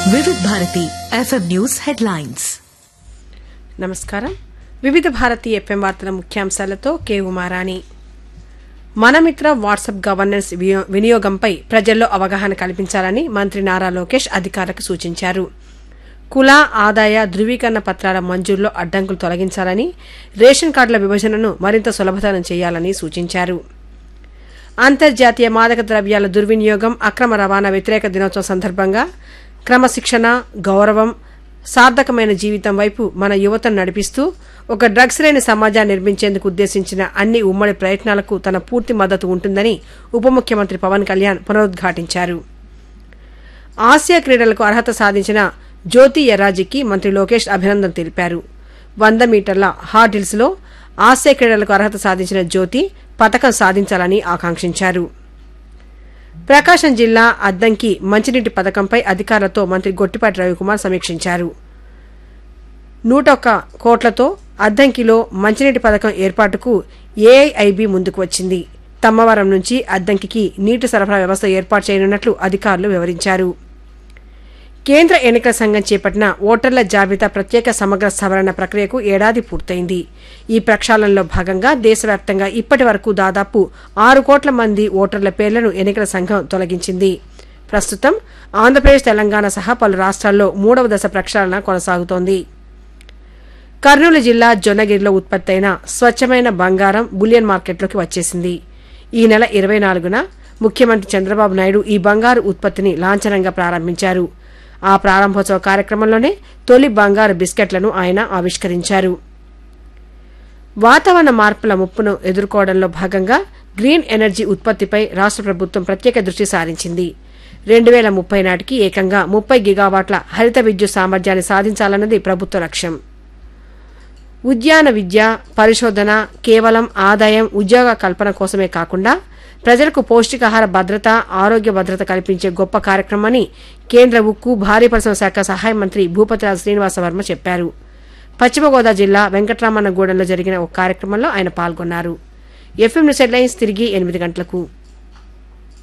వివిధ Bharati FM news headlines నమస్కారం వివిధ భారతీయ ఎఫ్ఎం వార్తల ముఖ్యాంశాలతో K Umarani Manamitra WhatsApp governance వినియో- వినియోగంపై ప్రజల్లో అవగాహన కల్పించాలని మంత్రి నారా లోకేష్ అధికారులకు సూచించారు కుల ఆదాయ ధృవీకరణ పత్రాల మంజూరులో అడ్డంకులు తొలగించాలని రేషన్ కార్డుల విభజనను మరింత సులభతరం చేయాలని సూచించారు అంతర్జాతీయ మాదక ద్రవ్యాల దుర్వినియోగం అక్రమ రవాణా వ్యతిరేక దినోత్సవం సందర్భంగా క్రమశిక్షణ గౌరవం సార్థకమైన జీవితం వైపు మన యువతను నడిపిస్తూ ఒక డ్రగ్స్ లేని సమాజాన్ని నిర్మించేందుకు ఉద్దేశించిన అన్ని ఉమ్మడి ప్రయత్నాలకు తన పూర్తి మద్దతు ఉంటుందని ఉప ముఖ్యమంత్రి పవన్ కళ్యాణ్ పునరుద్ఘాటించారు ఆసియా క్రీడలకు అర్హత సాధించిన జ్యోతి ఎర్రాజీకి మంత్రి లోకేష్ అభినందన తెలిపారు వంద మీటర్ల హార్డ్ హిల్స్ లో ఆసియా క్రీడలకు అర్హత సాధించిన జ్యోతి పతకం సాధించాలని ఆకాంక్షించారు ప్రకాశం జిల్లా అద్దంకి మంచినీటి పథకంపై అధికారులతో మంత్రి గొట్టిపాటి రవికుమార్ సమీక్షించారు నూట ఒక్క కోట్లతో అద్దంకిలో మంచినీటి పథకం ఏర్పాటుకు ఏఐఐబి ముందుకు వచ్చింది తమ్మవరం నుంచి అద్దంకికి నీటి సరఫరా వ్యవస్థ ఏర్పాటు చేయనున్నట్లు అధికారులు వివరించారు కేంద్ర ఎన్నికల సంఘం చేపట్టిన ఓటర్ల జాబితా ప్రత్యేక సమగ్ర సవరణ ప్రక్రియకు ఏడాది పూర్తయింది ఈ ప్రక్షాళనలో భాగంగా దేశవ్యాప్తంగా ఇప్పటి వరకు దాదాపు ఆరు కోట్ల మంది ఓటర్ల పేర్లను ఎన్నికల సంఘం తొలగించింది ప్రస్తుతం ఆంధ్రప్రదేశ్ తెలంగాణ సహా పలు రాష్ట్రాల్లో మూడవ దశ ప్రక్షాళన కొనసాగుతోంది కర్నూలు జిల్లా జొన్నగిరిలో ఉత్పత్తి అయిన స్వచ్ఛమైన బంగారం బులియన్ మార్కెట్లోకి వచ్చేసింది ఈ నెల ఇరవై నాలుగున ముఖ్యమంత్రి చంద్రబాబు నాయుడు ఈ బంగారు ఉత్పత్తిని లాంఛనంగా ప్రారంభించారు ఆ ప్రారంభోత్సవ కార్యక్రమంలోనే తొలి బంగారు బిస్కెట్లను ఆయన ఆవిష్కరించారు వాతావరణ మార్పుల ముప్పును ఎదుర్కోవడంలో భాగంగా గ్రీన్ ఎనర్జీ ఉత్పత్తిపై రాష్ట్ర ప్రభుత్వం ప్రత్యేక దృష్టి సారించింది రెండు వేల ముప్పై నాటికి ఏకంగా ముప్పై గిగావాట్ల హరిత విద్యుత్ సామర్థ్యాన్ని సాధించాలన్నది ప్రభుత్వ లక్ష్యం ఉద్యాన విద్య పరిశోధన కేవలం ఆదాయం ఉద్యోగ కల్పన కోసమే కాకుండా ప్రజలకు పౌష్టికాహార భద్రత ఆరోగ్య భద్రత కల్పించే గొప్ప కార్యక్రమని కేంద్ర ఉక్కు భారీ పరిశ్రమ శాఖ సహాయ మంత్రి భూపతిరాజు శ్రీనివాసవర్మ చెప్పారు పశ్చిమ గోదావరి జిల్లా వెంకట్రామన్నగూడెంలో జరిగిన ఒక కార్యక్రమంలో ఆయన పాల్గొన్నారు ఎఫ్ఎం న్యూస్ హెడ్లైన్స్ తిరిగి ఎనిమిది గంటలకు